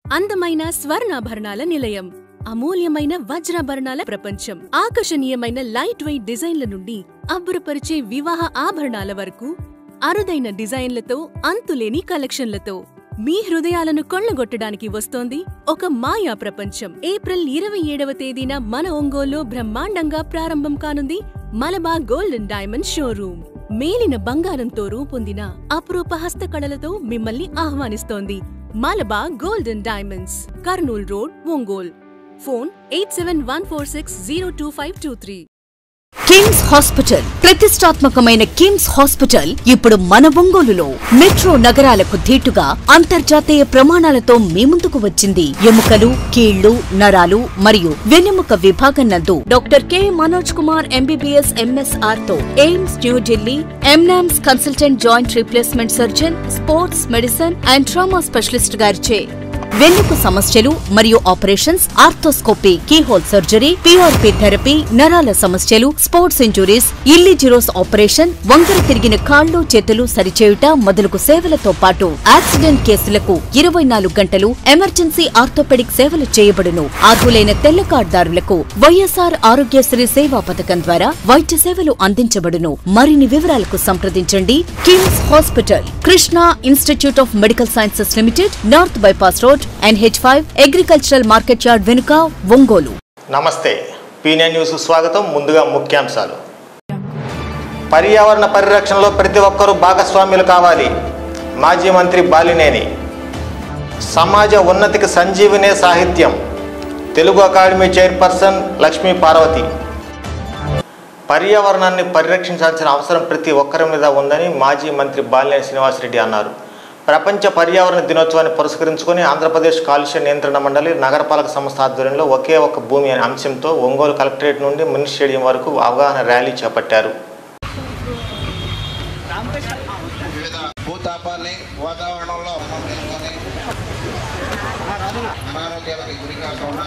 అందమైన స్వర్ణాభరణాల నిలయం అమూల్యమైన వజ్రాభరణాల ప్రపంచం ఆకర్షణీయమైన లైట్ వెయిట్ డిజైన్ల నుండి అబ్బురపరిచే వివాహ ఆభరణాల వరకు అరుదైన డిజైన్లతో అంతులేని కలెక్షన్లతో మీ హృదయాలను కొల్లగొట్టడానికి వస్తోంది ఒక మాయా ప్రపంచం ఏప్రిల్ ఇరవై ఏడవ తేదీన మన ఒంగోలులో బ్రహ్మాండంగా ప్రారంభం కానుంది మలబా గోల్డెన్ డైమండ్ షోరూమ్ మేలిన బంగారంతో రూపొందిన అపురూప హస్తకళలతో మిమ్మల్ని ఆహ్వానిస్తోంది Malabar golden diamonds Kurnool road Ongole phone eight seven one four six zero two five two three KIMS hospital ప్రతిష్టాత్మకమైన కిమ్స్ హాస్పిటల్ ఇప్పుడు మన ఒంగోలులో మెట్రో నగరాలకు ధీటుగా అంతర్జాతీయ ప్రమాణాలతో మీ ముందుకు వచ్చింది ఎముకలు కీళ్లు నరాలు మరియు వెన్నెముక విభాగం నందు doctor K Manoj Kumar MBBS MSR తో AIIMS New Delhi MNAMS consultant joint replacement surgeon sports medicine and trauma specialist గారిచే వెన్నుకు సమస్యలు మరియు operations arthroscopy keyhole surgery PRP therapy నరాల సమస్యలు స్పోర్ట్స్ ఇంజురీస్ ఇల్లిజిరోస్ ఆపరేషన్ వంకర తిరిగిన కాళ్ళు చేతులు సరిచేయుట మొదలగు సేవలతో పాటు యాక్సిడెంట్ కేసులకు ఇరవై నాలుగు గంటలు ఎమర్జెన్సీ ఆర్థోపెడిక్ సేవలు చేయబడును అర్హులైన తెల్ల కార్డుదారులకు వైఎస్ఆర్ ఆరోగ్యశ్రీ సేవా పథకం ద్వారా వైద్య సేవలు అందించబడును మరిన్ని వివరాలకు సంప్రదించండి KIMS hospital Krishna institute of medical sciences limited north bypass road NH five agricultural market yard వెనుక ఒంగోలు నమస్తే పీనియన్ న్యూస్ స్వాగతం ముందుగా ముఖ్యాంశాలు పర్యావరణ పరిరక్షణలో ప్రతి ఒక్కరూ భాగస్వామ్యులు కావాలి మాజీ మంత్రి బాలినేని సమాజ ఉన్నతికి సంజీవనే సాహిత్యం తెలుగు అకాడమీ చైర్పర్సన్ లక్ష్మీ పార్వతి పర్యావరణాన్ని పరిరక్షించాల్సిన అవసరం ప్రతి ఒక్కరి మీద ఉందని మాజీ మంత్రి బాలినేని శ్రీనివాసరెడ్డి అన్నారు ప్రపంచ పర్యావరణ దినోత్సవాన్ని పురస్కరించుకొని ఆంధ్రప్రదేశ్ కాలుష్య నియంత్రణ మండలి నగరపాలక సంస్థ ఆధ్వర్యంలో ఒకే ఒక భూమి అనే అంశంతో ఒంగోలు కలెక్టరేట్ నుండి మినీ స్టేడియం వరకు అవగాహన ర్యాలీ చేపట్టారు వివిధ భూతాపాన్ని వాతావరణంలో నిలుకొని అనారోగ్యాలకు గురి కాకుండా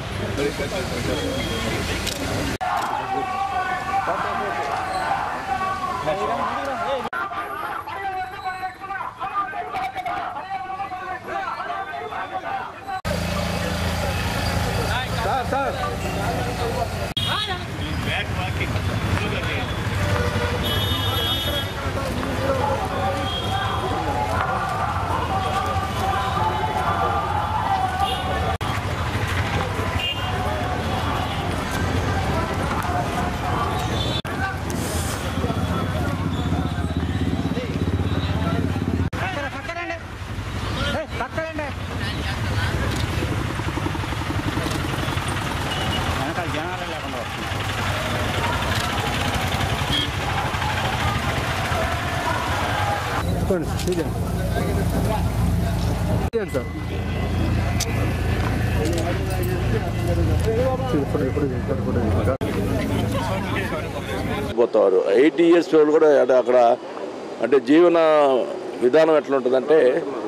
పోతారు ఎయిటీ ఇయర్స్ వాళ్ళు కూడా అంటే అక్కడ అంటే జీవన విధానం ఎట్లా ఉంటుందంటే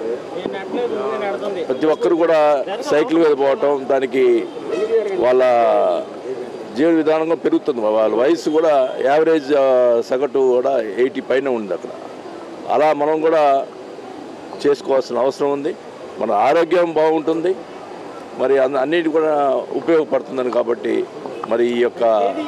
ప్రతి ఒక్కరు కూడా సైకిల్ మీద పోవటం దానికి వాళ్ళ జీవన విధానం కూడా పెరుగుతుంది వాళ్ళ వయసు కూడా యావరేజ్ ఆ, సగటు కూడా ఎయిటీ పైన ఉంది అక్కడ అలా మనం కూడా చేసుకోవాల్సిన అవసరం ఉంది మన ఆరోగ్యం బాగుంటుంది మరి అన్ని- అన్నిటి కూడా ఉపయోగపడుతుందని కాబట్టి మరి ఈ యొక్క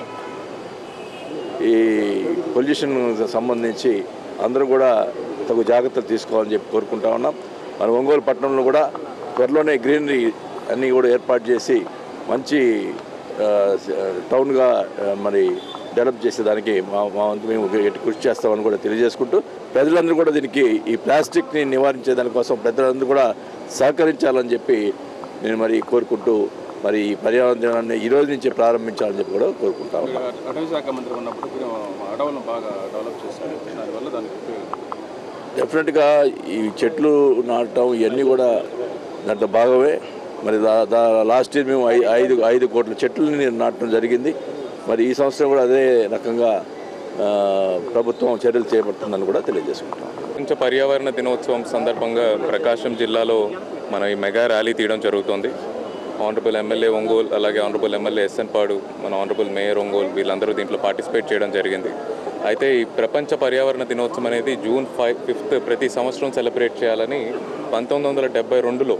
ఈ పొల్యూషన్ సంబంధించి అందరూ కూడా తగు జాగ్రత్తలు తీసుకోవాలని చెప్పి కోరుకుంటా ఉన్నాం మన ఒంగోలు పట్టణంలో కూడా త్వరలోనే గ్రీనరీ అన్నీ కూడా ఏర్పాటు చేసి మంచి ఆ, స- టౌన్గా ఆ, మరి డెవలప్ చేసేదానికి మా మా వంతు మేము ఎట్టి కృషి చేస్తామని కూడా తెలియజేసుకుంటూ ప్రజలందరూ కూడా దీనికి ఈ ప్లాస్టిక్ని నివారించే దానికోసం ప్రజలందరూ కూడా సహకరించాలని చెప్పి నేను మరి కోరుకుంటూ మరి ఈ పర్యావరణ దినాన్ని ఈ రోజు నుంచే ప్రారంభించాలని చెప్పి కూడా కోరుకుంటా ఉన్నాను అటవీ శాఖ మంత్రి ఉన్నప్పుడు మీరు అడవులను బాగా డెవలప్ చేశారు దానివల్ల దానికి ఉపయోగం డెఫినెట్గా ఈ చెట్లు నాటడం ఇవన్నీ కూడా దాంట్లో భాగమే మరి దా- దా లాస్ట్ ఇయర్ మేము ఐ- ఐదు ఐదు కోట్ల చెట్లని నాటడం జరిగింది మరి ఈ సంవత్సరం కూడా అదే రకంగా ఆ, ప్రభుత్వం చర్యలు చేపడుతుందని కూడా తెలియజేసుకుంటాం ప్రపంచ పర్యావరణ దినోత్సవం సందర్భంగా ప్రకాశం జిల్లాలో మన ఈ మెగా ర్యాలీ తీయడం జరుగుతుంది ఆనరబుల్ ఎమ్మెల్యే ఒంగోలు అలాగే ఆనరబుల్ ఎమ్మెల్యే ఎస్ఎన్ పాడు మన ఆనరబుల్ మేయర్ ఒంగోలు వీళ్ళందరూ దీంట్లో పార్టిసిపేట్ చేయడం జరిగింది అయితే ఈ ప్రపంచ పర్యావరణ దినోత్సవం అనేది జూన్ ఫైవ్ ఫిఫ్త్ ప్రతి సంవత్సరం సెలబ్రేట్ చేయాలని పంతొమ్మిది వందల డెబ్బై రెండులో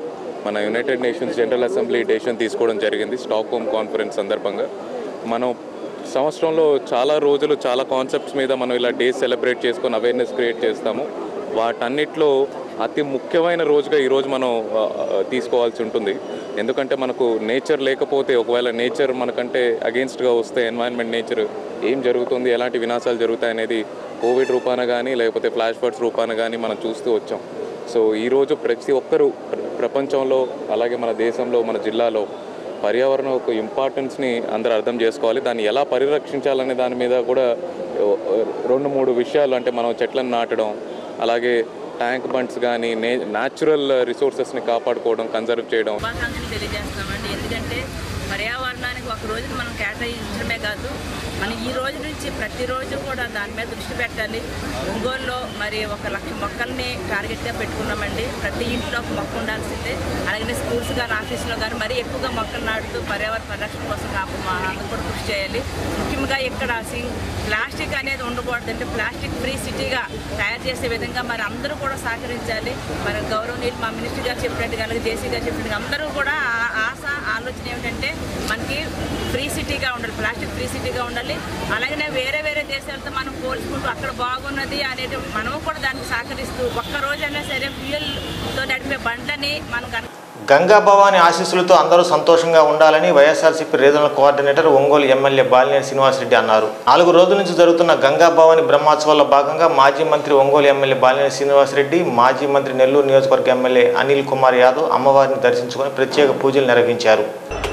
మన United Nations general assembly decision తీసుకోవడం జరిగింది స్టాక్ హోమ్ కాన్ఫరెన్స్ సందర్భంగా మనం సంవత్సరంలో చాలా రోజులు చాలా కాన్సెప్ట్స్ మీద మనం ఇలా డేస్ సెలబ్రేట్ చేసుకొని అవేర్నెస్ క్రియేట్ చేస్తాము వాటన్నిటిలో అతి ముఖ్యమైన రోజుగా ఈరోజు మనం ఆ, ఆ, తీసుకోవాల్సి ఉంటుంది ఎందుకంటే మనకు నేచర్ లేకపోతే ఒకవేళ నేచర్ మనకంటే అగెన్స్ట్గా వస్తే ఎన్వైరన్మెంట్ నేచర్ ఏం జరుగుతుంది ఎలాంటి వినాశాలు జరుగుతాయి అనేది కోవిడ్ రూపాన కానీ లేకపోతే ఫ్లాష్ ఫ్లడ్స్ రూపాన కానీ మనం చూస్తూ వచ్చాం సో ఈరోజు ప్రతి ఒక్కరూ ప్ర- ప్రపంచంలో అలాగే మన దేశంలో మన జిల్లాలో పర్యావరణం ఒక ఇంపార్టెన్స్ని అందరూ అర్థం చేసుకోవాలి దాన్ని ఎలా పరిరక్షించాలనే దాని మీద కూడా ఓ, ఓ, రెండు మూడు విషయాలు అంటే మనం చెట్లను నాటడం అలాగే ట్యాంక్ బండ్స్ కానీ నే న్యాచురల్ రిసోర్సెస్ని కాపాడుకోవడం కన్జర్వ్ చేయడం శుభాకాంక్షలు తెలియజేస్తామండి ఎందుకంటే పర్యావరణానికి ఒక రోజు మనం కేటాయించడమే కాదు మనం ఈ రోజు నుంచి ప్రతిరోజు కూడా దాని మీద దృష్టి పెట్టాలి ఒంగోలులో మరి ఒక లక్ష మొక్కల్ని టార్గెట్గా పెట్టుకున్నామండి ప్రతి ఇంట్లో ఒక మొక్క ఉండాల్సిందే అలాగే స్కూల్స్ కానీ ఆఫీస్లో కానీ మరీ ఎక్కువగా మొక్కలు నాటుతూ పర్యావరణ పరిరక్షణ కోసం కాపు మా అందరూ కూడా కృషి చేయాలి ముఖ్యంగా ఇక్కడ సింగ్ ప్లాస్టిక్ అనేది ఉండకూడదు అంటే ప్లాస్టిక్ ఫ్రీ సిటీగా తయారు చేసే విధంగా మరి అందరూ కూడా సహకరించాలి మరి గౌరవనీయులు మా మినిస్టర్ గారు చెప్పినట్టుగా అలాగే జేసీ గారు చెప్పినట్టుగా అందరూ కూడా ఆ- ఆశ ఆలోచన ఏమిటంటే మనకి ఫ్రీ సిటీగా ఉండాలి ప్లాస్టిక్ ఫ్రీ సిటీగా ఉండాలి అలాగనే వేరే వేరే దేశాలతో మనం పోల్చుకుంటూ అక్కడ బాగున్నది అనేది మనము కూడా దానికి సహకరిస్తూ ఒక్క రోజైనా సరే ఫ్యూయల్తో నడిపే బండ్లని మనం కనుక గంగా భవాని ఆశీస్సులతో అందరూ సంతోషంగా ఉండాలని YSRCP regional coordinator Ongole MLA Balineni Srinivasa Reddy అన్నారు నాలుగు రోజుల నుంచి జరుగుతున్న గంగా భవాని బ్రహ్మోత్సవాల్లో భాగంగా మాజీ మంత్రి ఒంగోలు ఎమ్మెల్యే బాలినేని శ్రీనివాసరెడ్డి మాజీ మంత్రి నెల్లూరు నియోజకవర్గ ఎమ్మెల్యే అనిల్ కుమార్ యాదవ్ అమ్మవారిని దర్శించుకొని ప్రత్యేక పూజలు నిర్వహించారు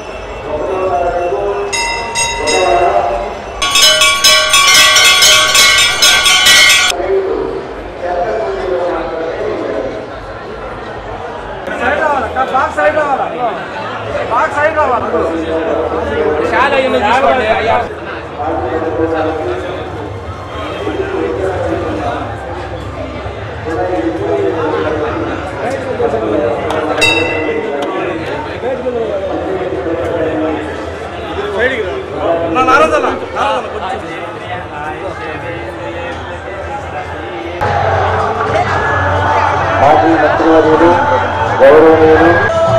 మాజీ మంత్రివర్యులు గౌరవనీయులు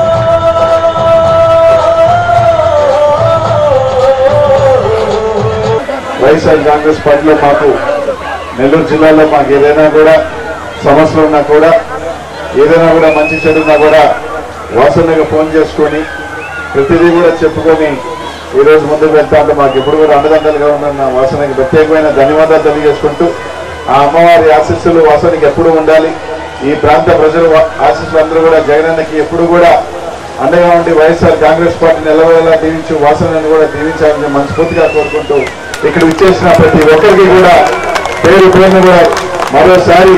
వైఎస్ఆర్ కాంగ్రెస్ పార్టీలో మాకు నెల్లూరు జిల్లాలో మాకు ఏదైనా కూడా సమస్యలు ఉన్నా కూడా ఏదైనా కూడా మంచి చెడున్నా కూడా వాసనగా ఫోన్ చేసుకొని ప్రతిదీ కూడా చెప్పుకొని ఈ రోజు ముందుకు వెళ్తా ఉంటే మాకు ఎప్పుడు కూడా అండదండలుగా ఉన్న వాసనకి ప్రత్యేకమైన ధన్యవాదాలు తెలియజేసుకుంటూ ఆ అమ్మవారి ఆశీస్సులు వాసనకి ఎప్పుడు ఉండాలి ఈ ప్రాంత ప్రజలు వా- ఆశీస్సులు అందరూ కూడా జగనన్నకి ఎప్పుడు కూడా అండగా ఉండి వైఎస్ఆర్ కాంగ్రెస్ పార్టీ నిలవేలా దీవించు వాసనను కూడా దీవించాలని మనస్ఫూర్తిగా కోరుకుంటూ ఇక్కడ విచ్చేసిన ప్రతి ఒక్కరికి కూడా పేరు పేరును కూడా మరోసారి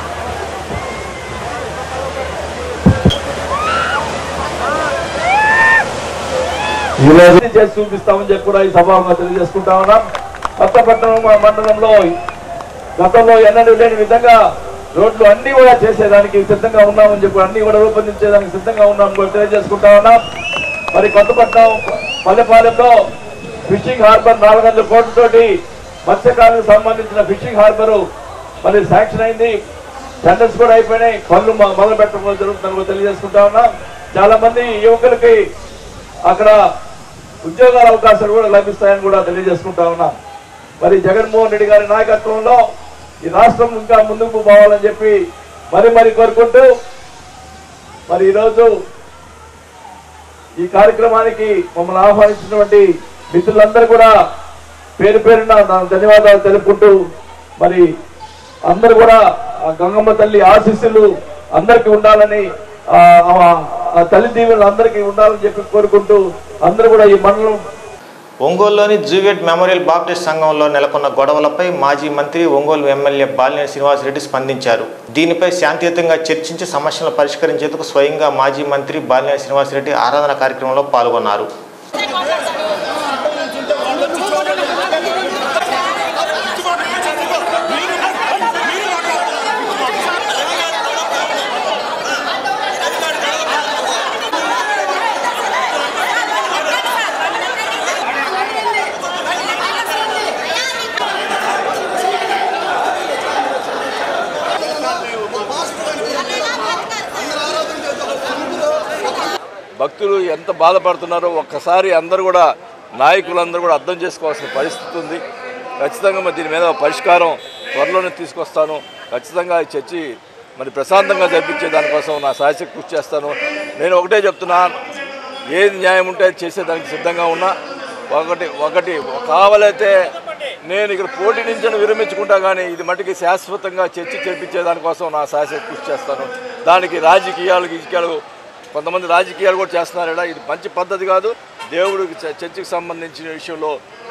ఈ రోజు చేసి చూపిస్తామని చెప్పి కూడా ఈ సభాగా తెలియజేసుకుంటా ఉన్నాం కొత్తపట్నం మా మండలంలో గతంలో ఎన్నడూ లేని విధంగా రోడ్లు అన్ని కూడా చేసేదానికి సిద్ధంగా ఉన్నామని చెప్పి అన్ని కూడా రూపొందించేదానికి సిద్ధంగా ఉన్నామని కూడా తెలియజేసుకుంటా ఉన్నాం మరి కొత్తపట్నం పల్లెపాలెంలో ఫిషింగ్ హార్బర్ నాలుగు వందల కోట్లతోటి మత్స్యకారులకు సంబంధించిన ఫిషింగ్ హార్బర్ మరి శాంక్షన్ అయింది టెండర్స్ కూడా అయిపోయినాయి పనులు మొ- మొదలు పెట్టడం జరుగుతుందని కూడా తెలియజేసుకుంటా ఉన్నాం చాలా మంది యువకులకి అక్కడ ఉద్యోగాల అవకాశాలు కూడా లభిస్తాయని కూడా తెలియజేసుకుంటా ఉన్నాం మరి జగన్మోహన్ రెడ్డి గారి నాయకత్వంలో ఈ రాష్ట్రం ఇంకా ముందుకు పోవాలని చెప్పి మరి మరి కోరుకుంటూ మరి ఈరోజు ఈ కార్యక్రమానికి మమ్మల్ని ఆహ్వానించినటువంటి మిత్రులందరూ కూడా పేరు పేరున నా ధన్యవాదాలు తెలుపుకుంటూ మరి అందరూ కూడా ఆ గంగమ్మ తల్లి ఆశీస్సులు అందరికీ ఉండాలని ఆ ఆ- ఆ తల్లి దీవెనలు అందరికీ ఉండాలని చెప్పి కోరుకుంటూ అందరూ కూడా ఈ మండలం ఒంగోలులోని జూవేట్ మెమోరియల్ బాప్టిస్ట్ సంఘంలో నెలకొన్న గొడవలపై మాజీ మంత్రి ఒంగోలు ఎమ్మెల్యే బాలినేని శ్రీనివాసరెడ్డి స్పందించారు దీనిపై శాంతియుతంగా చర్చించి సమస్యలను పరిష్కరించేందుకు స్వయంగా మాజీ మంత్రి బాలినేని శ్రీనివాసరెడ్డి ఆరాధన కార్యక్రమంలో పాల్గొన్నారు అందరూ ఆరాధన చేద్దాం భక్తులు ఎంత బాధపడుతున్నారో ఒక్కసారి అందరూ కూడా నాయకులందరూ కూడా అర్థం చేసుకోవాల్సిన పరిస్థితి ఉంది ఖచ్చితంగా మరి దీని మీద పరిష్కారం త్వరలోనే తీసుకొస్తాను ఖచ్చితంగా ఈ చర్చి మరి ప్రశాంతంగా జరిపించే దానికోసం నా సాయశక్తి కృషి చేస్తాను నేను ఒకటే చెప్తున్నా ఏది న్యాయం ఉంటే అది చేసేదానికి సిద్ధంగా ఉన్నా ఒకటి ఒకటి కావాలైతే నేను ఇక్కడ పోటీ నుంచి విరమించుకుంటా కానీ ఇది మటుకి శాశ్వతంగా చర్చి చేపించే దానికోసం నా సాయశక్తి కృషి చేస్తాను దానికి రాజకీయాలు గీజకీయాలు కొంతమంది రాజకీయాలు కూడా చేస్తున్నారు ఇక్కడ ఇది మంచి పద్ధతి కాదు దేవుడికి చ- చర్చికి సంబంధించిన విషయంలో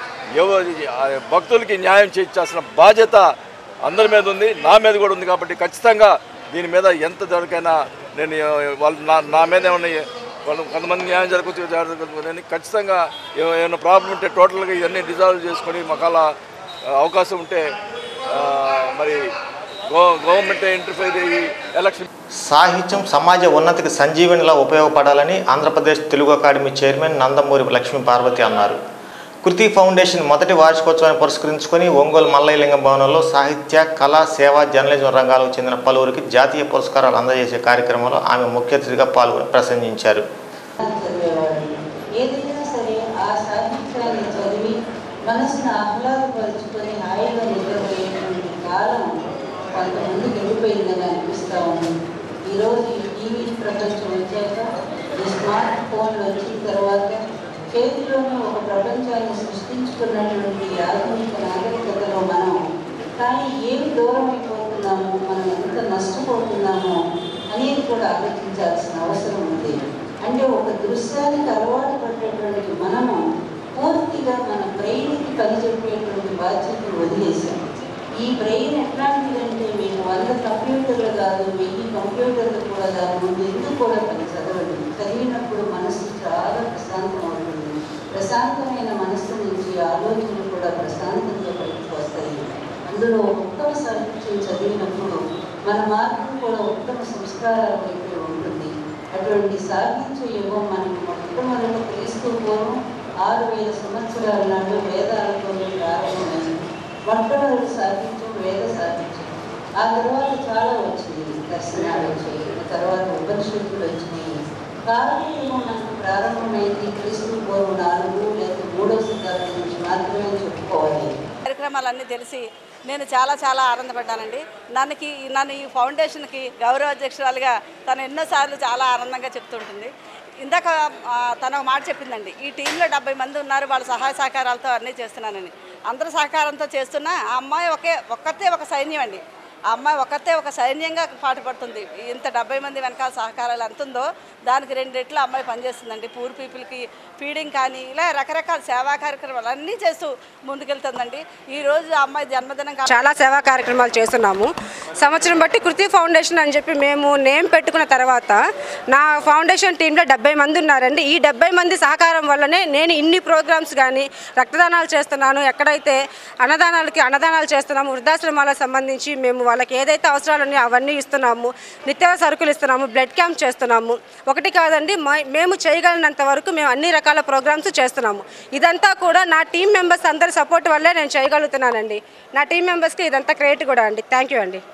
ఎవరి ఆ భక్తులకి న్యాయం చేయించాల్సిన బాధ్యత అందరి మీద ఉంది నా మీద కూడా ఉంది కాబట్టి ఖచ్చితంగా దీని మీద ఎంత జరగైనా నేను ఆ, వాళ్ళు నా నా మీద ఏమన్నా వాళ్ళు కొంతమంది న్యాయం జరగచ్చు జరగదు నేను ఖచ్చితంగా ఏ- ఏమైనా ప్రాబ్లం ఉంటే టోటల్గా ఇవన్నీ డిజాల్వ్ చేసుకొని మాకు అవకాశం ఉంటే ఆ, మరి గో గవర్నమెంట్ ఇంటర్ఫైర్ అయ్యి ఎలక్షన్ సాహిత్యం సమాజ ఉన్నతికి సంజీవనిలా ఉపయోగపడాలని ఆంధ్రప్రదేశ్ తెలుగు అకాడమీ చైర్మన్ నందమూరి లక్ష్మీ పార్వతి అన్నారు కృతి ఫౌండేషన్ మొదటి వార్షికోత్సవాన్ని పురస్కరించుకొని ఒంగోలు మల్లయ్యలింగం భవనంలో సాహిత్య కళ సేవ జర్నలిజం రంగాలకు చెందిన పలువురికి జాతీయ పురస్కారాలు అందజేసే కార్యక్రమంలో ఆమె ముఖ్య అతిథిగా పాల్గొని ప్రసంగించారు చదివేవాడు ఏదైనా సరే ఆ సాహిత్యాన్ని చదివి మనసును ఆహ్లాదపరుచుకొని హాయిగా నిద్రపోయేటువంటి కాలం కొంతమందికి వెళ్ళిపోయిందని అనిపిస్తూ ఉంది ఈరోజు ఈ టీవీ ప్రపంచం వచ్చాక ఈ స్మార్ట్ ఫోన్లు వచ్చిన తర్వాత చేతిలోనే ఒక ప్రపంచాన్ని సృష్టించుకున్నటువంటి ఈ ఆధునిక నాగరికతలో మనం కానీ ఏమి దూరం అయిపోతున్నామో మనం ఎంత నష్టపోతున్నామో అనేది కూడా ఆలోచించాల్సిన అవసరం ఉంది అంటే ఒక దృశ్యానికి అలవాటు పడేటువంటి మనము పూర్తిగా మన బ్రెయిన్కి పనిచెప్పేటువంటి బాధ్యతను వదిలేసాం ఈ బ్రెయిన్ ఎట్లాంటిదంటే మీకు వంద కంప్యూటర్లు కాదు వెయ్యి కంప్యూటర్లు కూడా దాని ముందు ఎందుకు కూడా పని చదవదు చదివినప్పుడు మనసు చాలా ప్రశాంతం అవుతుంది ప్రశాంతమైన మనస్సు నుంచి ఆలోచనలు కూడా ప్రశాంతంగా బయటకు వస్తాయి అందులో ఉత్తమ సాహిత్యం చదివినప్పుడు మన మార్గం కూడా ఉత్తమ సంస్కారాల వైపు ఉంటుంది అటువంటి సాహిత్య యుగం మనకి మొట్టమొదటి క్రీస్తు పూర్వం ఆరు వేల సంవత్సరాల నాడు వేదాలతో ప్రారంభమైంది మొట్టమొదటి సాహిత్యం వేద సాహిత్యం ఆ తర్వాత చాలా వచ్చింది దర్శనాలు వచ్చాయి ఆ తర్వాత ఉపనిషత్తులు వచ్చినాయి కాలయుగం మనకు ప్రారంభమైంది క్రీస్తు పూర్వం నాలుగు లేదా మూడో శతాబ్దం నుంచి మాత్రమే చెప్పుకోవాలి కార్యక్రమాలన్నీ తెలిసి నేను చాలా చాలా ఆనందపడ్డానండి నన్నుకి నన్ను ఈ ఫౌండేషన్కి గౌరవ అధ్యక్షురాలుగా తను ఎన్నోసార్లు చాలా ఆనందంగా చెప్తుంటుంది ఇందాక ఆ, తను ఒక మాట చెప్పిందండి ఈ టీంలో డెబ్బై మంది ఉన్నారు వాళ్ళ సహాయ సహకారాలతో అన్నీ చేస్తున్నానని అందరి సహకారంతో చేస్తున్నా ఆ అమ్మాయి ఒకే ఒక్కతే ఒక సైన్యం అండి ఆ అమ్మాయి ఒక్కతే ఒక సైన్యంగా పాటుపడుతుంది ఇంత డెబ్బై మంది వెనకాల సహకారాలు ఎంత ఉందో దానికి రెండు రెట్లు ఆ అమ్మాయి పనిచేస్తుందండి పూర్ పీపుల్కి ఫీడింగ్ కానీ ఇలా రకరకాల సేవా కార్యక్రమాలు అన్నీ చేస్తూ ముందుకెళ్తుందండి ఈ రోజు ఆ అమ్మాయి జన్మదినం కా- చాలా సేవా కార్యక్రమాలు చేస్తున్నాము సంవత్సరం బట్టి కృతి ఫౌండేషన్ అని చెప్పి మేము నేమ్ పెట్టుకున్న తర్వాత నా ఫౌండేషన్ టీంలో డెబ్బై మంది ఉన్నారండి ఈ డెబ్బై మంది సహకారం వల్లనే నేను ఇన్ని ప్రోగ్రామ్స్ కానీ రక్తదానాలు చేస్తున్నాను ఎక్కడైతే అన్నదానాలకి అన్నదానాలు చేస్తున్నాము వృద్ధాశ్రమాలకు సంబంధించి మేము వాళ్ళకి ఏదైతే అవసరాలు ఉన్నాయో అవన్నీ ఇస్తున్నాము నిత్యావసర సరుకులు ఇస్తున్నాము బ్లడ్ క్యాంప్ చేస్తున్నాము ఒకటి కాదండి మా- మేము చేయగలిగినంత వరకు మేము అన్ని రకాల ప్రోగ్రామ్స్ చేస్తున్నాము ఇదంతా కూడా నా టీం మెంబర్స్ అందరి సపోర్ట్ వల్లే నేను చేయగలుగుతున్నానండి నా టీం మెంబర్స్కి ఇదంతా క్రియేట్ కూడా అండి థ్యాంక్ యూ అండి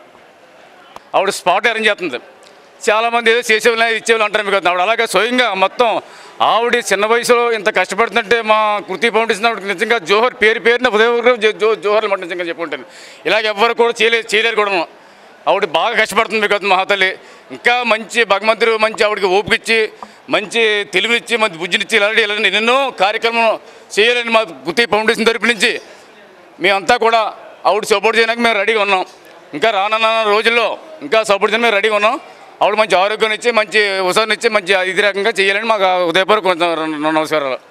ఆవిడ స్పాట్ అరేంజ్ చేస్తుంది చాలామంది ఏదో చేసేవాళ్ళు ఇచ్చేవాళ్ళు అంటారు మీకు ఆవిడ అలాగే స్వయంగా మొత్తం ఆవిడ చిన్న వయసులో ఇంత కష్టపడుతుంటే మా కృతి ఫౌండేషన్ ఆవిడకి నిజంగా జోహర్ పేరు పేరున ఉదయం జో జో జోహర్లు మాట నిజంగా చెప్పుకుంటాను ఇలాగ ఎవ్వరు కూడా చేయలేదు చేయలేరు కూడా ఆవిడ బాగా కష్టపడుతుంది మీకు మహాతల్లి ఇంకా మంచి భగవంతుడు మంచి ఆవిడకి ఓపికిచ్చి మంచి తెలివినిచ్చి మంచి బుజ్జినిచ్చి ఇలాంటి ఇలాంటి ఎన్నెన్నో కార్యక్రమం చేయాలని మా కృతి ఫౌండేషన్ తరపు నుంచి మేమంతా కూడా ఆవిడ సపోర్ట్ చేయడానికి మేము రెడీగా ఉన్నాం ఇంకా రానున్న రోజుల్లో ఇంకా సపోర్ట్ చేయడానికి మేము రెడీగా ఉన్నాం ఆవిడ మంచి ఆరోగ్యం ఇచ్చి మంచి ఉత్సాహం ఇచ్చి మంచి ఇది రకంగా చేయాలని మాకు ఉదయపూర్వక నమస్కారాలు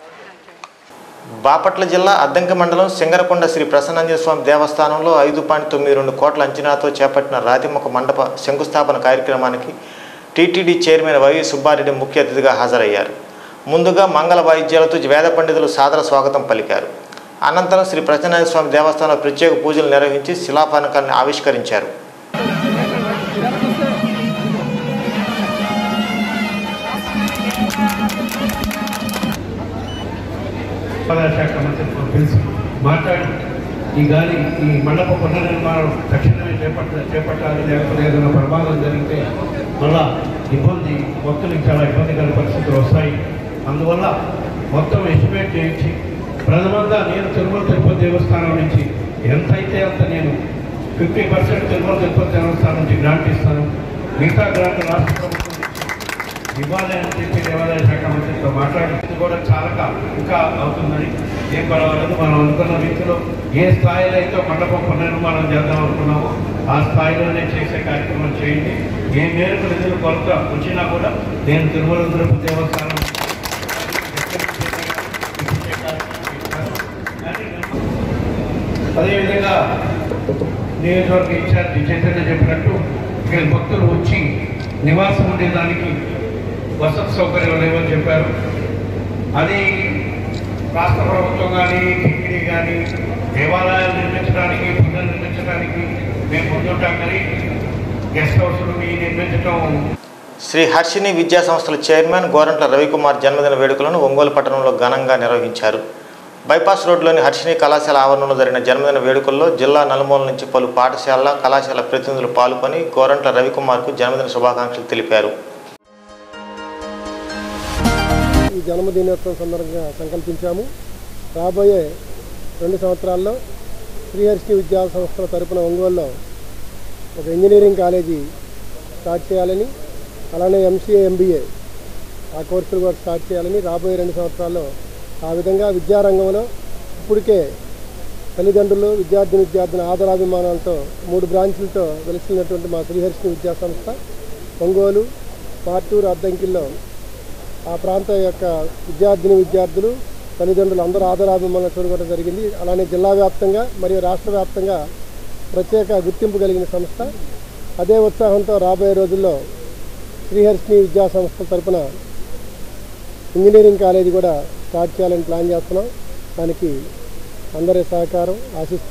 బాపట్ల జిల్లా అద్దంకి మండలం సింగరకొండ శ్రీ ప్రసన్నాంజనేయ స్వామి దేవస్థానంలో ఐదు పాయింట్ తొమ్మిది రెండు కోట్ల అంచనాతో చేపట్టిన రాతిముఖ మండప శంకుస్థాపన కార్యక్రమానికి టీటీడీ చైర్మన్ వై సుబ్బారెడ్డి ముఖ్య అతిథిగా హాజరయ్యారు ముందుగా మంగళ వాయిద్యాలతో వేద పండితులు సాదర స్వాగతం పలికారు అనంతరం శ్రీ ప్రసన్నాంజనేయ స్వామి దేవస్థానంలో ప్రత్యేక పూజలు నిర్వహించి శిలాఫలకాన్ని ఆవిష్కరించారు దేవాదాయ శాఖ మంత్రితో పిలిచి మాట్లాడి ఈ గాలి ఈ మండప పునర్నిర్మాణం తక్షణమే చేపట్ట చేపట్టాలి లేకపోతే ఏదైనా ప్రమాదం జరిగితే మళ్ళా ఇబ్బంది భక్తులకు చాలా ఇబ్బందికర పరిస్థితులు వస్తాయి అందువల్ల మొత్తం ఎస్టిమేట్ చేయించి ప్రథమంగా నేను తిరుమల తిరుపతి దేవస్థానం నుంచి ఎంతైతే అంత నేను ఫిఫ్టీ పర్సెంట్ తిరుమల తిరుపతి దేవస్థానం నుంచి గ్రాంట్ ఇస్తాను మిగతా గ్రాంట్ రాష్ట్ర ప్రభుత్వం ఇవ్వాలి అని చెప్పి దేవాదాయ శాఖ మంత్రితో మాట్లాడి ఇది కూడా చాలా ఇంకా అవుతుందని ఏం పర్వాలేదు మనం అనుకున్న రీతిలో ఏ స్థాయిలో అయితే మండపం పునర్నిర్మాణం చేద్దాం అనుకున్నామో ఆ స్థాయిలోనే చేసే కార్యక్రమం చేయండి ఏ మేరకు నిధులు కొరత వచ్చినా కూడా నేను తిరుమల తిరుపతి దేవస్థానం అదేవిధంగా నియోజకవర్గ ఇన్ఛార్జి చైతన్య చెప్పినట్టు ఇక్కడ భక్తులు వచ్చి నివాసం ఉండేదానికి వసతి సౌకర్యం లేవని చెప్పారు అది రాష్ట్ర ప్రభుత్వం కానీ టిక్కిడి కానీ దేవాలయాలు నిర్మించడానికి పునర్నిర్మించడానికి మేము ముందుంటాం కానీ గెస్ట్ హౌస్లు నిర్మించడం శ్రీ హర్షిని విద్యా సంస్థల చైర్మన్ గోరంట్ల రవికుమార్ జన్మదిన వేడుకలను ఒంగోలు పట్టణంలో ఘనంగా నిర్వహించారు బైపాస్ రోడ్లోని హర్షిని కళాశాల ఆవరణలో జరిగిన జన్మదిన వేడుకల్లో జిల్లా నలుమూల నుంచి పలు పాఠశాల కళాశాల ప్రతినిధులు పాల్గొని గోరంట్ల రవికుమార్కు జన్మదిన శుభాకాంక్షలు తెలిపారు ఈ జన్మదినోత్సవం సందర్భంగా సంకల్పించాము రాబోయే రెండు సంవత్సరాల్లో శ్రీహర్షి విద్యా సంస్థల తరపున ఒంగోలులో ఒక ఇంజనీరింగ్ కాలేజీ స్టార్ట్ చేయాలని అలానే ఎంసీఏ ఎంబీఏ ఆ కోర్సులు కూడా స్టార్ట్ చేయాలని రాబోయే రెండు సంవత్సరాల్లో ఆ విధంగా విద్యారంగంలో ఇప్పటికే తల్లిదండ్రులు విద్యార్థిని విద్యార్థిని ఆదరాభిమానాలతో మూడు బ్రాంచులతో వెలిసినటువంటి మా శ్రీహర్షి విద్యా సంస్థ ఒంగోలు మార్టూరు అద్దంకిల్లో ఆ ప్రాంత యొక్క విద్యార్థిని విద్యార్థులు తల్లిదండ్రులు అందరూ ఆదరాభిమానాలు చూడగొట్టడం జరిగింది అలానే జిల్లా వ్యాప్తంగా మరియు రాష్ట్ర వ్యాప్తంగా ప్రత్యేక గుర్తింపు కలిగిన సంస్థ అదే ఉత్సాహంతో రాబోయే రోజుల్లో శ్రీహర్షిని విద్యా సంస్థ తరపున ఇంజనీరింగ్ కాలేజీ కూడా స్టార్ట్ చేయాలని ప్లాన్ చేస్తున్నాం దానికి అందరి సహకారం ఆశిస్తూ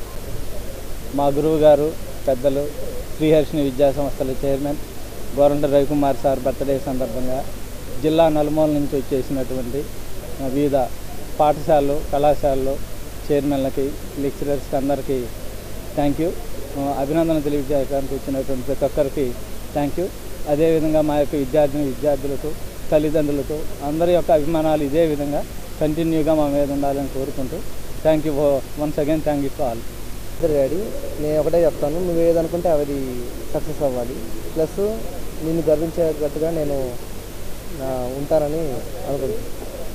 మా గురువు గారు పెద్దలు శ్రీహర్షిని విద్యా సంస్థల chairman Goranta Ravikumar sir birthday సందర్భంగా జిల్లా నలుమూల నుంచి వచ్చేసినటువంటి ఆ, వివిధ పాఠశాలలు కళాశాలలు చైర్మన్లకి లెక్చరర్స్కి అందరికీ థ్యాంక్ యూ ఆ, అభినందన తెలియజేయడానికి వచ్చినటువంటి ప్రతి ఒక్కరికి థ్యాంక్ యూ అదేవిధంగా మా యొక్క విద్యార్థిని విద్యార్థులకు తల్లిదండ్రులకు అందరి యొక్క అభిమానాలు ఇదే విధంగా కంటిన్యూగా మా మీద ఉండాలని కోరుకుంటూ thank you once again thank you to all daddy నేను ఒకటే చెప్తాను నువ్వు ఏదనుకుంటే అది సక్సెస్ అవ్వాలి ప్లస్ నిన్ను గర్వించేటట్టుగా నేను ఆ, ఉంటానని అనుకుంటున్నాను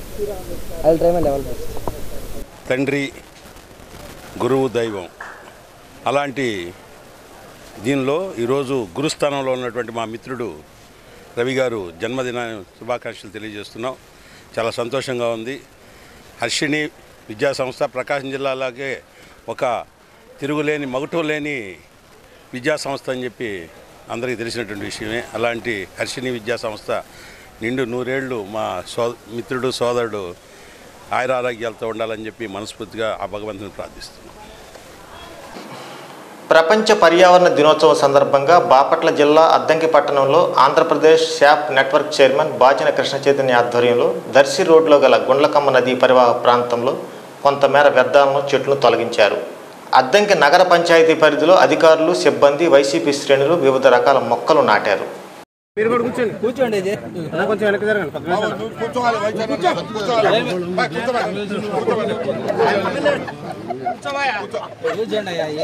I try my level best తండ్రి గురువు దైవం అలాంటి దీనిలో ఈరోజు గురుస్థానంలో ఉన్నటువంటి మా మిత్రుడు రవి గారు జన్మదిన శుభాకాంక్షలు తెలియజేస్తున్నాం చాలా సంతోషంగా ఉంది హర్షిణి విద్యా సంస్థ ప్రకాశం జిల్లాలాగే ఒక తిరుగులేని మగుటం లేని విద్యా సంస్థ అని చెప్పి అందరికీ తెలిసినటువంటి విషయమే అలాంటి హర్షిణి విద్యా సంస్థ నిండు నూరేళ్లు మా సో మిత్రుడు సోదరుడు ఆయురారోగ్యాలతో ఉండాలని చెప్పి మనస్ఫూర్తిగా ఆ భగవంతుని ప్రార్థిస్తున్నాం ప్రపంచ పర్యావరణ దినోత్సవం సందర్భంగా బాపట్ల జిల్లా అద్దంకి పట్టణంలో ఆంధ్రప్రదేశ్ శాప్ నెట్వర్క్ చైర్మన్ బాచిన కృష్ణ చైతన్య ఆధ్వర్యంలో దర్శి రోడ్లో గల గుండ్లకమ్మ నదీ పరివాహ ప్రాంతంలో కొంతమేర వ్యర్థాలను చెట్లను తొలగించారు అద్దంకి నగర పంచాయతీ పరిధిలో అధికారులు సిబ్బంది వైసీపీ శ్రేణులు వివిధ రకాల మొక్కలు నాటారు మీరు కూడా కూర్చోండి కూర్చోండి ఇది అన్న కొంచెం వెనక్కి జరగండి పక్కన కూర్చోండి అయ్యా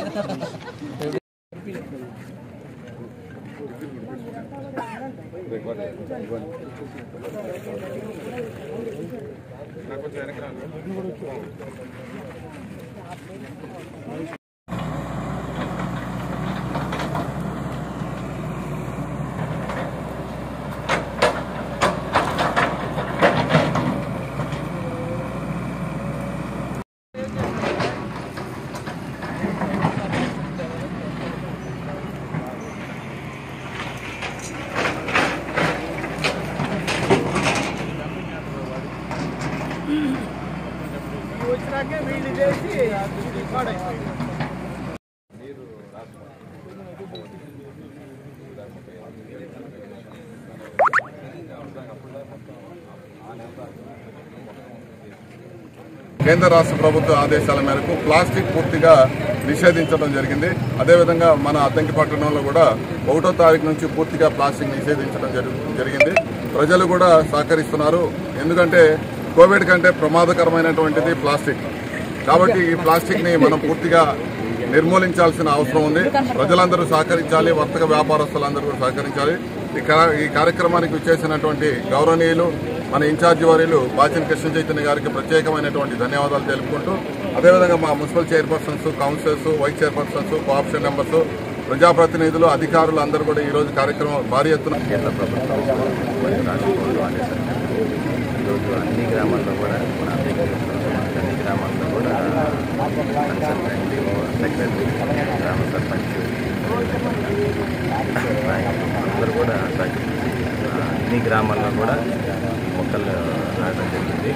వచ్చినాకే వీళ్ళు చేసి పాడైపోయింది కేంద్ర రాష్ట్ర ప్రభుత్వ ఆదేశాల మేరకు ప్లాస్టిక్ పూర్తిగా నిషేధించడం జరిగింది అదేవిధంగా మన అద్దంకి పట్టణంలో కూడా ఒకటో తారీఖు నుంచి పూర్తిగా ప్లాస్టిక్ నిషేధించడం జరు- జరిగింది ప్రజలు కూడా సహకరిస్తున్నారు ఎందుకంటే కోవిడ్ కంటే ప్రమాదకరమైనటువంటిది ప్లాస్టిక్ కాబట్టి ఈ ప్లాస్టిక్ ని మనం పూర్తిగా నిర్మూలించాల్సిన అవసరం ఉంది ప్రజలందరూ సహకరించాలి వర్తక వ్యాపారస్తులందరూ కూడా సహకరించాలి ఈ కా- ఈ కార్యక్రమానికి వచ్చేసినటువంటి గౌరవనీయులు మన ఇన్ఛార్జి వర్యులు బాచిన కృష్ణ చైతన్య గారికి ప్రత్యేకమైనటువంటి ధన్యవాదాలు తెలుపుకుంటూ అదేవిధంగా మా municipal chairpersons councillors vice chairpersons co-option members ప్రజాప్రతినిధులు అధికారులు అందరూ కూడా ఈ రోజు కార్యక్రమం భారీ ఎత్తున కేంద్ర ప్రభుత్వం మరియు రాష్ట్ర ప్రభుత్వం ఆదేశాలు ఈరోజు అన్ని గ్రామాల్లో కూడా మన అన్ని గ్రామాల్లో కూడా కన్సల్టెంట్ సెక్రటరీ గ్రామ సర్పంచ్ నాయకులు అందరూ కూడా సహకరించి ఆ, అన్ని గ్రామాల్లో కూడా ఈ మొక్కలు నాటడం జరిగింది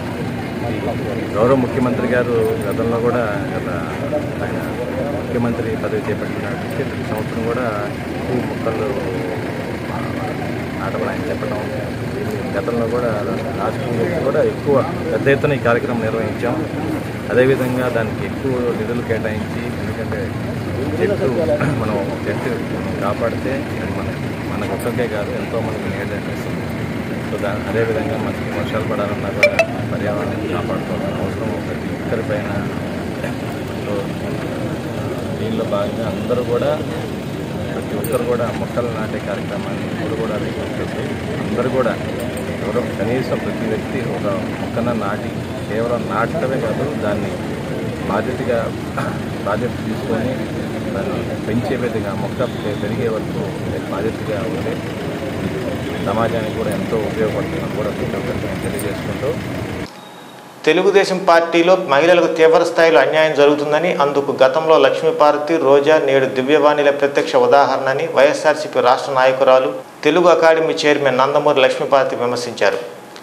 ఇది గౌరవ ముఖ్యమంత్రి గారు గతంలో కూడా గత ఆయన ముఖ్యమంత్రి పదవి చేపట్టిన నుంచి ప్రతి సంవత్సరం కూడా ఎక్కువ మొక్కలు నాటమని ఆయన చెప్పడం గతంలో కూడా రాష్ట్రం నుంచి కూడా ఎక్కువ పెద్ద ఎత్తున ఈ కార్యక్రమం నిర్వహించాం అదేవిధంగా దానికి ఎక్కువ నిధులు కేటాయించి ఎందుకంటే చెట్టు మనం చెట్టు కాపాడితే అది మన మనకు ఒక్కరికే కాదు ఎంతో మందికి నీడ ఇస్తుంది సో దా అదేవిధంగా మనకి వర్షాలు పడాలన్నా కూడా పర్యావరణాన్ని కాపాడుకోవాల్సిన అవసరం ప్రతి ఒక్కరిపైన సో దీనిలో భాగంగా అందరూ కూడా ప్రతి ఒక్కరు కూడా మొక్కలు నాటే కార్యక్రమాన్ని ఇప్పుడు కూడా రిక్వెస్ట్ చేసి అందరూ కూడా ఎవరో కనీసం ప్రతి వ్యక్తి ఒక మొక్కన నాటి కేవలం నాటడమే కాదు దాన్ని బాధ్యతగా బాధ్యత తీసుకొని దాన్ని పెంచే విధంగా మొక్క పె- పెరిగే వరకు బాధ్యతగా ఉంటే సమాజానికి కూడా ఎంతో ఉపయోగపడుతుందని కూడా ప్రతి ఒక్కరికి నేను తెలియజేసుకుంటూ తెలుగుదేశం పార్టీలో మహిళలకు తీవ్ర స్థాయిలో అన్యాయం జరుగుతుందని అందుకు గతంలో లక్ష్మీపార్వతి రోజా నేడు దివ్యవాణిల ప్రత్యక్ష ఉదాహరణని వైఎస్ఆర్సీపీ రాష్ట్ర నాయకురాలు తెలుగు అకాడమీ చైర్మన్ నందమూరి లక్ష్మీపార్వతి విమర్శించారు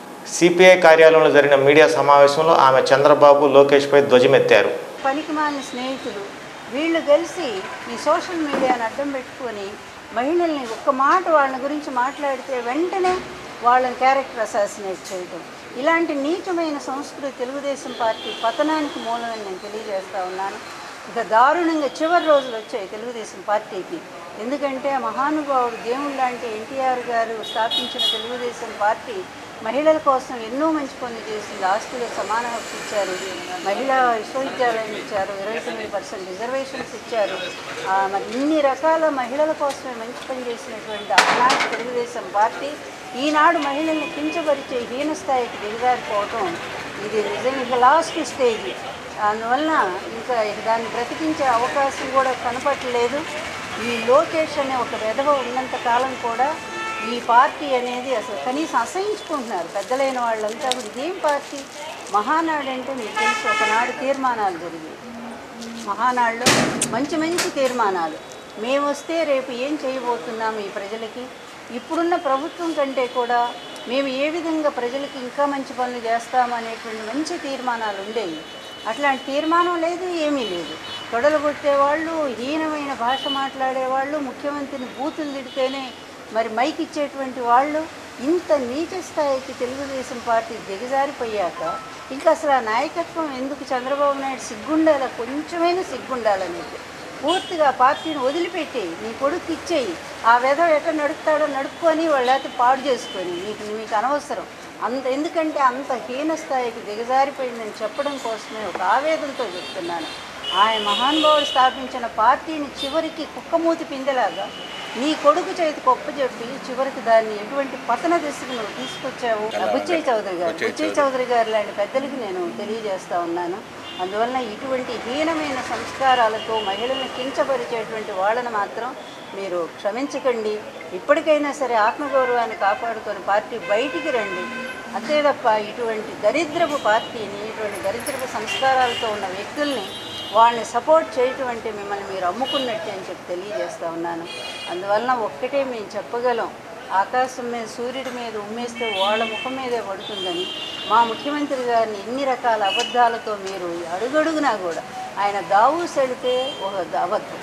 సిపిఐ కార్యాలయంలో జరిగిన మీడియా సమావేశంలో ఆమె చంద్రబాబు లోకేష్పై ధ్వజమెత్తారు పనికిమాలిన స్నేహితులు వీళ్ళు కలిసి ఈ సోషల్ మీడియాను అడ్డం పెట్టుకొని మహిళల్ని ఒక్క మాట వాళ్ళ గురించి మాట్లాడితే వెంటనే వాళ్ళని క్యారెక్టర్ అసాసినేట్ చేయడం ఇలాంటి నీచమైన సంస్కృతి తెలుగుదేశం పార్టీ పతనానికి మూలమని నేను తెలియజేస్తా ఉన్నాను ఇక దారుణంగా చివరి రోజులు వచ్చాయి తెలుగుదేశం పార్టీకి ఎందుకంటే ఆ మహానుభావుడు దేవుడు లాంటి ఎన్టీఆర్ గారు స్థాపించిన తెలుగుదేశం పార్టీ మహిళల కోసం ఎన్నో మంచి పనులు చేసింది ఆస్తులకు సమాన హక్కు ఇచ్చారు మహిళా విశ్వవిద్యాలయం ఇచ్చారు ఇరవై తొమ్మిది పర్సెంట్ రిజర్వేషన్స్ ఇచ్చారు ఆ, మరి ఇన్ని రకాల మహిళల కోసమే మంచి పని చేసినటువంటి ఆనాటి తెలుగుదేశం పార్టీ ఈనాడు మహిళల్ని కించపరిచే హీన స్థాయికి దిగజారిపోవటం ఇది నిజంగా లాస్ట్ స్టేజ్ అందువలన ఇంకా దాన్ని బ్రతికించే అవకాశం కూడా కనపట్లేదు ఈ లోకేష్ అనే ఒక వెధవ ఉన్నంత కాలం కూడా ఈ పార్టీ అనేది అసలు కనీసం అసహించుకుంటున్నారు పెద్దలైన వాళ్ళంతా కూడా ఇదేం పార్టీ మహానాడు అంటే మీకు తెలుసు ఒకనాడు తీర్మానాలు జరిగాయి మహానాడులో మంచి మంచి తీర్మానాలు మేము వస్తే రేపు ఏం చేయబోతున్నాం ఈ ప్రజలకి ఇప్పుడున్న ప్రభుత్వం కంటే కూడా మేము ఏ విధంగా ప్రజలకి ఇంకా మంచి పనులు చేస్తామనేటువంటి మంచి తీర్మానాలు ఉండేవి అట్లాంటి తీర్మానం లేదు ఏమీ లేదు తొడలు కొట్టేవాళ్ళు హీనమైన భాష మాట్లాడేవాళ్ళు ముఖ్యమంత్రిని బూతులు తిడితేనే మరి మైక్ ఇచ్చేటువంటి వాళ్ళు ఇంత నీచ స్థాయికి తెలుగుదేశం పార్టీ దిగజారిపోయాక ఇంకా అసలు ఆ నాయకత్వం ఎందుకు చంద్రబాబు నాయుడు సిగ్గుండాల కొంచెమైనా సిగ్గుండాలనేది పూర్తిగా పార్టీని వదిలిపెట్టి నీ కొడుకు ఇచ్చేయి ఆ విధం ఎట్లా నడుపుతాడో నడుపుకొని వాళ్ళతో పాడు చేసుకొని నీకు మీకు అనవసరం అంత ఎందుకంటే అంత హీన స్థాయికి దిగజారిపోయిందని చెప్పడం కోసమే ఒక ఆవేదనతో చెప్తున్నాను ఆయన మహానుభావుడు స్థాపించిన పార్టీని చివరికి కుక్కమూతి పిందెలాగా నీ కొడుకు చేతి గొప్ప చెప్పి చివరికి దాన్ని ఎటువంటి పతన దిశకు నువ్వు తీసుకొచ్చావు బుచ్చయ్య చౌదరి గారు బుచ్చయ్య చౌదరి గారు లాంటి పెద్దలకి నేను తెలియజేస్తా ఉన్నాను అందువలన ఇటువంటి హీనమైన సంస్కారాలతో మహిళలను కించపరిచేటువంటి వాళ్ళని మాత్రం మీరు క్షమించకండి ఇప్పటికైనా సరే ఆత్మగౌరవాన్ని కాపాడుకొని పార్టీ బయటికి రండి అంతే తప్ప ఇటువంటి దరిద్రపు పార్టీని ఇటువంటి దరిద్రపు సంస్కారాలతో ఉన్న వ్యక్తుల్ని వాళ్ళని సపోర్ట్ చేయటం అంటే మిమ్మల్ని మీరు అమ్ముకున్నట్టే అని చెప్పి తెలియజేస్తా ఉన్నాను అందువలన ఒక్కటే మేము చెప్పగలం ఆకాశం మీద సూర్యుడి మీద ఉమ్మేస్తే వాళ్ళ ముఖం మీదే పడుతుందని మా ముఖ్యమంత్రి గారిని ఎన్ని రకాల అబద్ధాలతో మీరు అడుగడుగునా కూడా ఆయన దావూస్ వెళితే ఒక అబద్ధం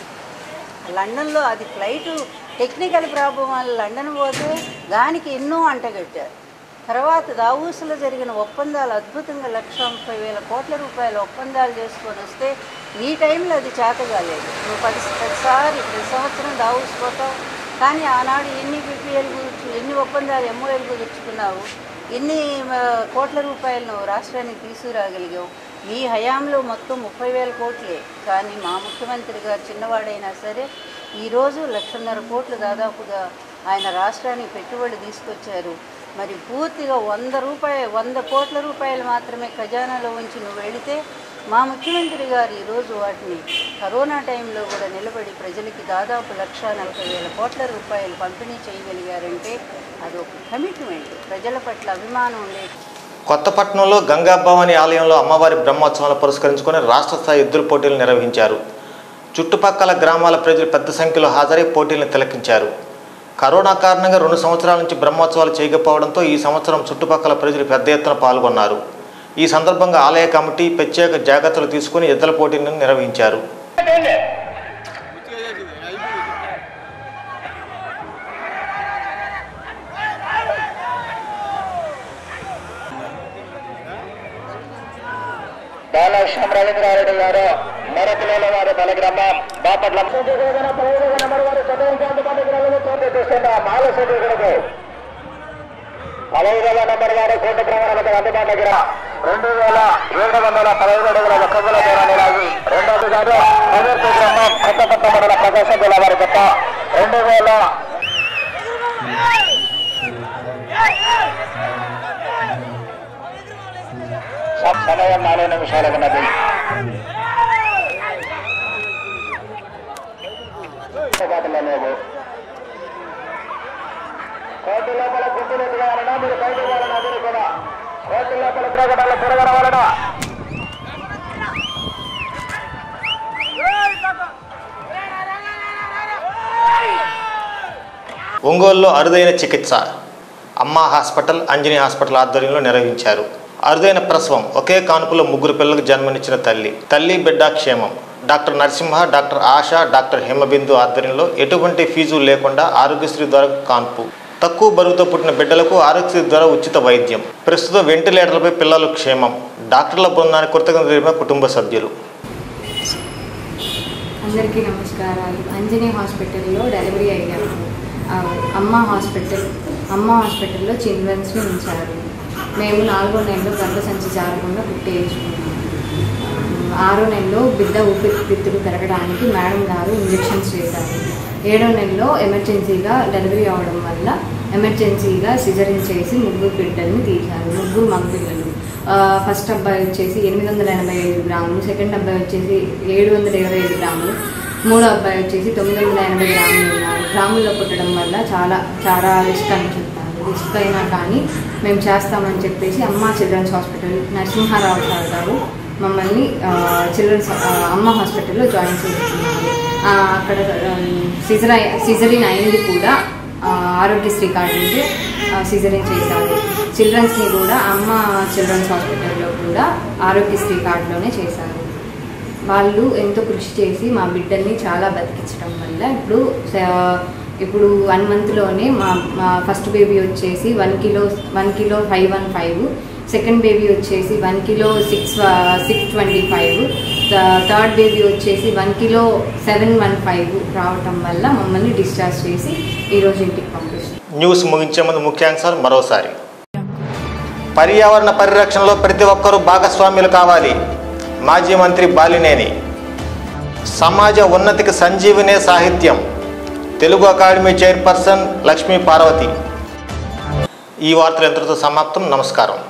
లండన్లో అది ఫ్లైట్ టెక్నికల్ ప్రాబ్లం వల్ల లండన్ పోతే దానికి ఎన్నో అంటగట్టారు తర్వాత దావూసులో జరిగిన ఒప్పందాలు అద్భుతంగా లక్ష ముప్పై వేల కోట్ల రూపాయల ఒప్పందాలు చేసుకొని వస్తే నీ టైంలో అది చేత కాలేదు నువ్వు పది ప్రతిసారి ప్రతి సంవత్సరం దావూస్ పోతావు కానీ ఆనాడు ఎన్ని బీపీఎల్ కుదుర్చు ఎన్ని ఒప్పందాలు ఎంఓఎల్ కుదుర్చుకున్నావు ఎన్ని ఆ, కోట్ల రూపాయలు నువ్వు రాష్ట్రానికి తీసుకురాగలిగావు మీ హయాంలో మొత్తం ముప్పై వేల కోట్లే కానీ మా ముఖ్యమంత్రి గారు చిన్నవాడైనా సరే ఈరోజు లక్షన్నర కోట్లు దాదాపుగా ఆయన రాష్ట్రానికి పెట్టుబడి తీసుకొచ్చారు మరి పూర్తిగా వంద రూపాయ వంద కోట్ల రూపాయలు మాత్రమే ఖజానాలో ఉంచి నువ్వు వెళితే మా ముఖ్యమంత్రి గారు ఈరోజు వాటిని కరోనా టైంలో కూడా నిలబడి ప్రజలకి దాదాపు లక్ష నలభై వేల కోట్ల రూపాయలు పంపిణీ చేయగలిగారంటే అది ఒక కమిట్మెంట్ ప్రజల పట్ల అభిమానం ఉండే కొత్తపట్నంలో గంగాభవాని ఆలయంలో అమ్మవారి బ్రహ్మోత్సవాలు పురస్కరించుకొని రాష్ట్ర స్థాయి ఎద్దుల పోటీలు నిర్వహించారు చుట్టుపక్కల గ్రామాల ప్రజలు పెద్ద సంఖ్యలో హాజరై పోటీలను తిలకించారు కరోనా కారణంగా రెండు సంవత్సరాల నుంచి బ్రహ్మోత్సవాలు చేయకపోవడంతో ఈ సంవత్సరం చుట్టుపక్కల ప్రజలు పెద్ద ఎత్తున పాల్గొన్నారు ఈ సందర్భంగా ఆలయ కమిటీ ప్రత్యేక జాగ్రత్తలు తీసుకుని ఎద్దుల పోటీలను నిర్వహించారు బాలకృష్ణ రవీంద్రారెడ్డి గారు మరపిల్లల వారి బలగ్రామం బాపట్ల మాలశెడ్డికి పదహైదవ నంబర్ వారు కోటి ప్రమాణాలకు అందుబాటులోకి రా రెండు వేల ఏడు వందల పదహైదు అడుగుల ఒక్క వేల దూరాన్ని లాగి రెండోది గారు అమీర్పూర్ గ్రామం కొత్తపట్ట మండల ప్రకాశం జిల్లా వారి గత రెండు వేల సమయం నాలుగు నిమిషాలు ఉన్నది అందుబాటులో లేదు కోర్టు లోపల గుర్తులు కావాలన్నా మీరు బయట కావాలన్నా మీరు కూడా కోర్టు లోపల ప్రకటనలు తిరగడవలన ఒంగోలులో అరుదైన చికిత్స అమ్మా హాస్పిటల్ అంజనీ హాస్పిటల్ ఆధ్వర్యంలో నిర్వహించారు అరుదైన ప్రసవం ఒకే కానుపులో ముగ్గురు పిల్లలకు జన్మనిచ్చిన తల్లి తల్లి బిడ్డ క్షేమం doctor Narasimha doctor Asha doctor Himabindu ఆధ్వర్యంలో ఎటువంటి ఫీజు లేకుండా ఆరోగ్యశ్రీ ద్వారా కాన్పు తక్కువ బరువుతో పుట్టిన బిడ్డలకు ఆరోగ్యశ్రీ ద్వారా ఉచిత వైద్యం ప్రస్తుతం వెంటిలేటర్లపై పిల్లలు క్షేమం డాక్టర్ల బృందానికి కృతజ్ఞత తెలిపిన కుటుంబ సభ్యులు అందరికీ నమస్కారాలు అంజనీ హాస్పిటల్లో డెలివరీ అయ్యాము ఆ, అమ్మ హాస్పిటల్ అమ్మ హాస్పిటల్లో చిల్డ్రన్స్ని ఉంచారు మేము నాలుగో నెలలో గర్భసంచి జారకుండా పుట్టేయించుకున్నాము ఆరో నెలలో బిడ్డ ఊపిరితిత్తులు పెరగడానికి మేడం గారు ఇంజెక్షన్స్ చేశారు ఏడో నెలలో ఎమర్జెన్సీగా డెలివరీ అవడం వల్ల ఎమర్జెన్సీగా సిజరిన్ చేసి ముగ్గురు బిడ్డల్ని తీశారు ముగ్గురు మగపిల్లలు ఆ, ఫస్ట్ అబ్బాయి వచ్చేసి ఎనిమిది వందల ఎనభై ఐదు గ్రాములు సెకండ్ అబ్బాయి వచ్చేసి ఏడు వందల ఇరవై ఐదు గ్రాములు మూడో అబ్బాయి వచ్చేసి తొమ్మిది వందల ఎనభై గ్రాములు ఉన్నారు గ్రాముల్లో పుట్టడం వల్ల చాలా చాలా రిస్క్ అని చెప్పారు రిస్క్ అయినా కానీ మేము చేస్తామని చెప్పేసి అమ్మ చిల్డ్రన్స్ హాస్పిటల్ నరసింహారావు సార్ గారు మమ్మల్ని చిల్డ్రన్స్ అమ్మ హాస్పిటల్లో జాయిన్ చేసుకున్నారు ఆ, అక్కడ సిజర్ సిజరిన్ అయింది కూడా ఆ, ఆరోగ్యశ్రీ కార్డు ఉంటే సిజరిన్ చేశారు చిల్డ్రన్స్ని కూడా అమ్మ చిల్డ్రన్స్ హాస్పిటల్లో కూడా ఆరోగ్యశ్రీ కార్డులోనే చేశారు వాళ్ళు ఎంతో కృషి చేసి మా బిడ్డల్ని చాలా బతికించడం వల్ల ఇప్పుడు స- ఇప్పుడు వన్ మంత్లోనే మా మా ఫస్ట్ బేబీ వచ్చేసి one kilo one kilo five one five second baby వచ్చేసి one kilo six six twenty five third baby వచ్చేసి one kilo seven one five రావటం వల్ల మమ్మల్ని డిశ్చార్జ్ చేసి ఈరోజు ఇంటికి పంపిస్తారు న్యూస్ ముగించే ముందు ముఖ్యాంశాలు మరోసారి పర్యావరణ పరిరక్షణలో ప్రతి ఒక్కరూ భాగస్వామ్యులు కావాలి మాజీ మంత్రి బాలినేని సమాజ ఉన్నతికి సంజీవనే సాహిత్యం తెలుగు అకాడమీ చైర్పర్సన్ లక్ష్మీ పార్వతి ఈ వార్తలు ఎంతటితో సమాప్తం నమస్కారం